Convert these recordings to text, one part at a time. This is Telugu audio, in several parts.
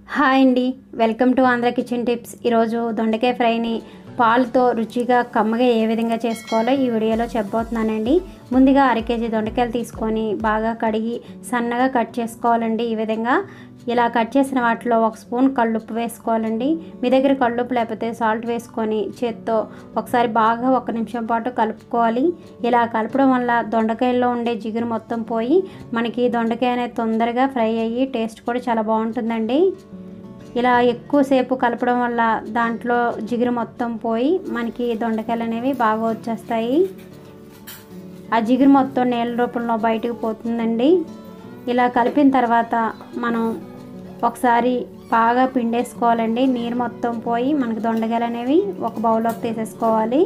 హాయ్ అండి welcome to Andhra kitchen tips ఈరోజు దొండకాయ ఫ్రైని పాలుతో రుచిగా కమ్మగా ఏ విధంగా చేసుకోవాలో ఈ వీడియోలో చెప్పబోతున్నానండి ముందుగా అర కేజీ దొండకాయలు తీసుకొని బాగా కడిగి సన్నగా కట్ చేసుకోవాలండి ఈ విధంగా ఇలా కట్ చేసిన వాటిలో ఒక స్పూన్ కళ్ళుప్పు వేసుకోవాలండి మీ దగ్గర కళ్ళుప్పు లేకపోతే సాల్ట్ వేసుకొని చేత్తో ఒకసారి బాగా ఒక నిమిషం పాటు కలుపుకోవాలి ఇలా కలపడం వల్ల దొండకాయల్లో ఉండే జిగురు మొత్తం పోయి మనకి దొండకాయ అనేది తొందరగా ఫ్రై అయ్యి టేస్ట్ కూడా చాలా బాగుంటుందండి ఇలా ఎక్కువసేపు కలపడం వల్ల దాంట్లో జిగురు మొత్తం పోయి మనకి దొండకాయలు అనేవి బాగా వచ్చేస్తాయి ఆ జిగురు మొత్తం నీళ్ళ రూపంలో బయటకు పోతుందండి ఇలా కలిపిన తర్వాత మనం ఒకసారి బాగా పిండేసుకోవాలండి నీరు మొత్తం పోయి మనకి దొండకాయలు అనేవి ఒక బౌల్లోకి తీసేసుకోవాలి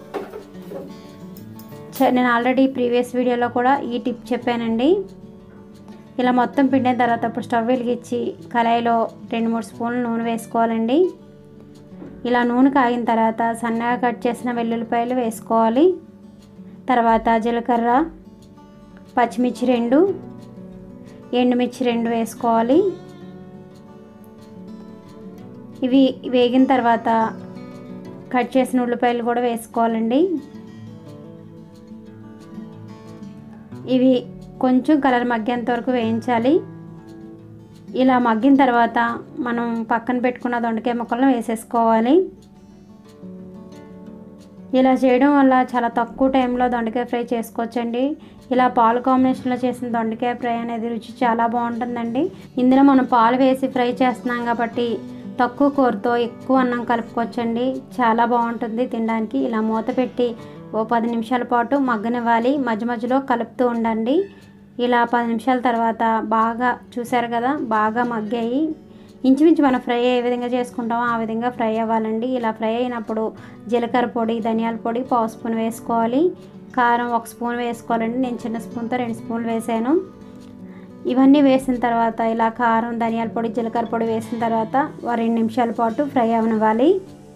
చ- నేను ఆల్రెడీ ప్రీవియస్ వీడియోలో కూడా ఈ టిప్ చెప్పానండి ఇలా మొత్తం పిండిన తర్వాత ఇప్పుడు స్టవ్ వెలిగించి కళాయిలో రెండు మూడు స్పూన్లు నూనె వేసుకోవాలండి ఇలా నూనె కాగిన తర్వాత సన్నగా కట్ చేసిన వెల్లుల్లిపాయలు వేసుకోవాలి తర్వాత జీలకర్ర పచ్చిమిర్చి రెండు ఎండుమిర్చి రెండు వేసుకోవాలి ఇవి వేగిన తర్వాత కట్ చేసిన ఉల్లిపాయలు కూడా వేసుకోవాలండి ఇవి కొంచెం కలర్ మగ్గేంత వరకు వేయించాలి ఇలా మగ్గిన తర్వాత మనం పక్కన పెట్టుకున్న దొండకాయ ముక్కలను వేసేసుకోవాలి ఇలా చేయడం వల్ల చాలా తక్కువ టైంలో దొండకాయ ఫ్రై చేసుకోవచ్చండి ఇలా పాలు కాంబినేషన్లో చేసిన దొండకాయ ఫ్రై అనేది రుచి చాలా బాగుంటుందండి ఇందులో మనం పాలు వేసి ఫ్రై చేస్తున్నాం కాబట్టి తక్కువ కూరతో ఎక్కువ అన్నం కలుపుకోవచ్చండి చాలా బాగుంటుంది తినడానికి ఇలా మూత పెట్టి ఓ పది నిమిషాల పాటు మగ్గనివ్వాలి మధ్య మధ్యలో కలుపుతూ ఉండండి ఇలా పది నిమిషాల తర్వాత బాగా చూసారు కదా బాగా మగ్గాయి ఇంచుమించు మనం ఫ్రై ఏ విధంగా చేసుకుంటామో ఆ విధంగా ఫ్రై అవ్వాలండి ఇలా ఫ్రై అయినప్పుడు జీలకర్ర పొడి ధనియాల పొడి పావు స్పూన్ వేసుకోవాలి కారం ఒక స్పూన్ వేసుకోవాలండి నేను చిన్న స్పూన్తో రెండు స్పూన్లు వేసాను ఇవన్నీ వేసిన తర్వాత ఇలా కారం ధనియాల పొడి జీలకర్ర పొడి వేసిన తర్వాత ఓ రెండు నిమిషాల పాటు ఫ్రై అవనివ్వాలి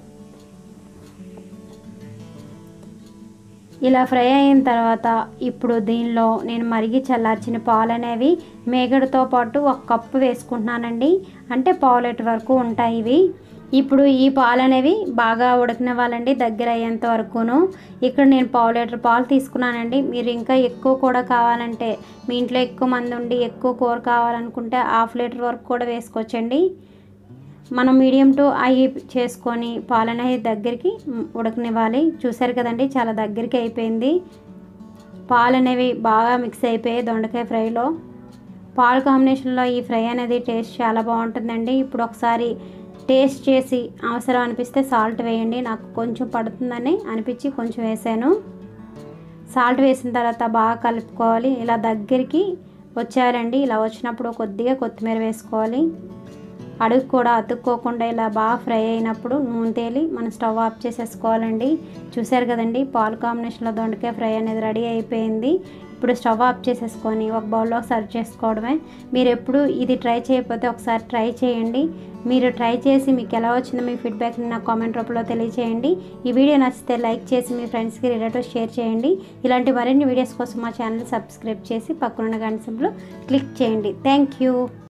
ఇలా ఫ్రై అయిన తర్వాత ఇప్పుడు దీనిలో నేను మరిగి చల్లార్చిన పాలు అనేవి మేగడతో పాటు ఒక కప్పు వేసుకుంటున్నానండి అంటే పావు లీటర్ వరకు ఉంటాయి ఇవి ఇప్పుడు ఈ పాలు అనేవి బాగా ఉడకనివ్వాలండి దగ్గర అయ్యేంత వరకును ఇక్కడ నేను పావు లీటర్ పాలు తీసుకున్నానండి మీరు ఇంకా ఎక్కువ కూడా కావాలంటే మీ ఇంట్లో ఎక్కువ మంది ఉండి ఎక్కువ కూర కావాలనుకుంటే హాఫ్ లీటర్ వరకు కూడా వేసుకోవచ్చండి మనం మీడియం టు ఐ చేసుకొని పాలు అనేది దగ్గరికి ఉడకనివ్వాలి చూసారు కదండి చాలా దగ్గరికి అయిపోయింది పాలు అనేవి బాగా మిక్స్ అయిపోయాయి దొండకాయ ఫ్రైలో పాలు కాంబినేషన్లో ఈ ఫ్రై అనేది టేస్ట్ చాలా బాగుంటుందండి ఇప్పుడు ఒకసారి టేస్ట్ చేసి అవసరం అనిపిస్తే సాల్ట్ వేయండి నాకు కొంచెం పడుతుందని అనిపించి కొంచెం వేసాను సాల్ట్ వేసిన తర్వాత బాగా కలుపుకోవాలి ఇలా దగ్గరికి వచ్చారండి ఇలా వచ్చినప్పుడు కొద్దిగా కొత్తిమీర వేసుకోవాలి అడుగు కూడా అతుక్కోకుండా ఇలా బాగా ఫ్రై అయినప్పుడు నూనె తేలి మనం స్టవ్ ఆఫ్ చేసేసుకోవాలండి చూసారు కదండి పాలు కాంబినేషన్లో దొండకాయ ఫ్రై అనేది రెడీ అయిపోయింది ఇప్పుడు స్టవ్ ఆఫ్ చేసేసుకొని ఒక బౌల్లో సర్వ్ చేసుకోవడమే మీరు ఎప్పుడు ఇది ట్రై చేయకపోతే ఒకసారి ట్రై చేయండి మీరు ట్రై చేసి మీకు ఎలా వచ్చిందో మీ ఫీడ్బ్యాక్ని నా కామెంట్ రూపంలో తెలియజేయండి ఈ వీడియో నచ్చితే లైక్ చేసి మీ ఫ్రెండ్స్కి రిలేటివ్స్ షేర్ చేయండి ఇలాంటి మరిన్ని వీడియోస్ కోసం మా ఛానల్ సబ్స్క్రైబ్ చేసి పక్కనున్న గంట సింపుల్ క్లిక్ చేయండి థ్యాంక్ యూ